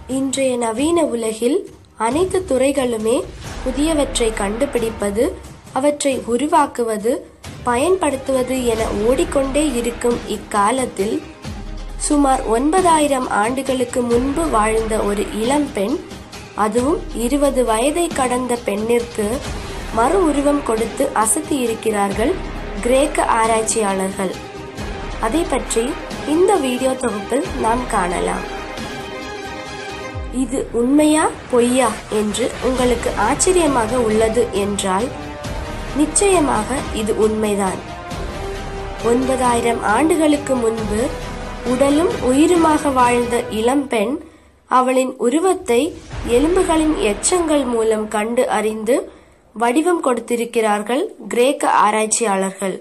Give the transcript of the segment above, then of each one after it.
இன்றைய நவீன உலகில் அனைத்து துறைகளுமே புதியவற்றை கண்டுபிடிப்பது அவற்றை உருவாக்குவது பயன்படுத்துவது என ஓடிக்கொண்டே இருக்கும் இக்காலத்தில் சுமார் ஒன்பதாயிரம் ஆண்டுகளுக்கு முன்பு வாழ்ந்த ஒரு இளம்பெண் அதுவும் இருபது வயதை கடந்த பெண்ணிற்கு மறு உருவம் கொடுத்து அசத்தி இருக்கிறார்கள் கிரேக்க ஆராய்ச்சியாளர்கள் அதை பற்றி இந்த வீடியோ தொகுப்பில் நாம் காணலாம் இது உண்மையா பொய்யா என்று உங்களுக்கு ஆச்சரியமாக உள்ளது என்றால் நிச்சயமாக இது உண்மைதான் ஒன்பதாயிரம் ஆண்டுகளுக்கு முன்பு உடலும் உயிருமாக வாழ்ந்த இளம்பெண் அவளின் உருவத்தை எலும்புகளின் எச்சங்கள் மூலம் கண்டு அறிந்து வடிவம் கொடுத்திருக்கிறார்கள் கிரேக்க ஆராய்ச்சியாளர்கள்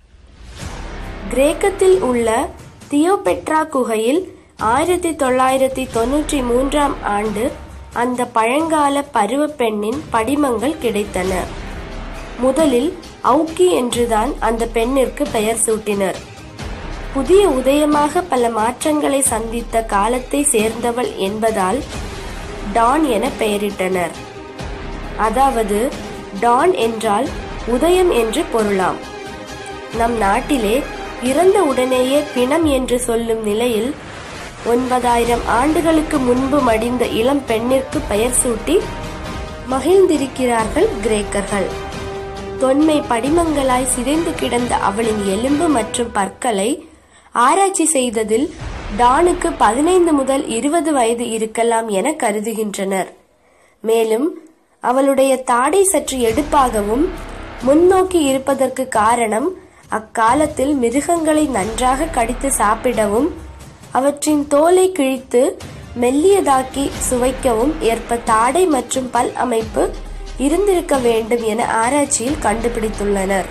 கிரேக்கத்தில் உள்ள தியோபெட்ரா குகையில் ஆயிரத்தி தொள்ளாயிரத்தி தொன்னூற்றி மூன்றாம் ஆண்டு அந்த பழங்கால பருவ பெண்ணின் படிமங்கள் கிடைத்தன முதலில் அவுக்கி என்றுதான் அந்த பெண்ணிற்கு பெயர் சூட்டினர் புதிய உதயமாக பல மாற்றங்களை சந்தித்த காலத்தை சேர்ந்தவள் என்பதால் டான் என பெயரிட்டனர் அதாவது டான் என்றால் உதயம் என்று பொருளாம் நம் நாட்டிலே இறந்த உடனேயே பிணம் என்று சொல்லும் நிலையில் ஒன்பதாயிரம் ஆண்டுகளுக்கு முன்பு மடிந்த இளம் பெண்ணிற்கு பெயர் சூட்டி மகிழ்ந்திருக்கிறார்கள் கிரேக்கர்கள் தொன்மை படிமங்களாய் சிதைந்து கிடந்த அவளின் எலும்பு மற்றும் பற்களை ஆராய்ச்சி செய்ததில் டானுக்கு பதினைந்து முதல் இருபது வயது இருக்கலாம் என கருதுகின்றனர் மேலும் அவளுடைய தாடை சற்று எடுப்பாகவும் முன்னோக்கி இருப்பதற்கு காரணம் அக்காலத்தில் மிருகங்களை நன்றாக கடித்து சாப்பிடவும் அவற்றின் தோலை கிழித்து மெல்லியதாக்கி சுவைக்கவும் ஏற்ப தாடை மற்றும் பல் அமைப்பு இருந்திருக்க வேண்டும் என ஆராய்ச்சியில் கண்டுபிடித்துள்ளனர்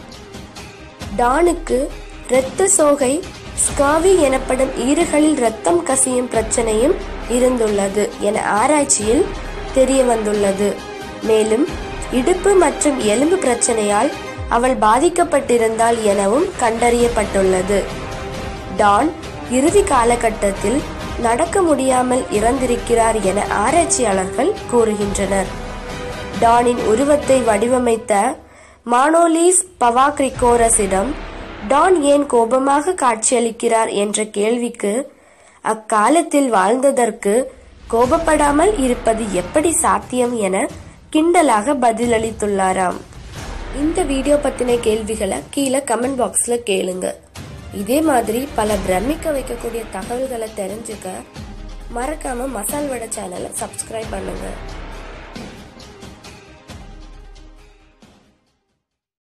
டானுக்கு இரத்த சோகை ஸ்காவி எனப்படும் ஈறுகளில் இரத்தம் கசியும் பிரச்சனையும் இருந்துள்ளது என ஆராய்ச்சியில் தெரிய வந்துள்ளது மேலும் இடுப்பு மற்றும் எலும்பு பிரச்சனையால் அவள் பாதிக்கப்பட்டிருந்தாள் எனவும் கண்டறியப்பட்டுள்ளது டான் இறுதி காலகட்டத்தில் நடக்க முடியாமல் இறந்திருக்கிறார் என ஆராய்ச்சியாளர்கள் கூறுகின்றனர் டானின் உருவத்தை வடிவமைத்த மானோலீஸ் பவாக்ரிகோரஸிடம் டான் ஏன் கோபமாக காட்சியளிக்கிறார் என்ற கேள்விக்கு அக்காலத்தில் வாழ்ந்ததற்கு கோபப்படாமல் இருப்பது எப்படி சாத்தியம் என கிண்டலாக பதிலளித்துள்ளாராம் இந்த வீடியோ பத்தின கேள்விகளை கீழே கமெண்ட் பாக்ஸ்ல கேளுங்க இதே மாதிரி பல பிரமிக்க வைக்கக்கூடிய தகவல்களை தெரிஞ்சுக்க மறக்காம மசால் வடை சேனலை சப்ஸ்கிரைப் பண்ணுங்க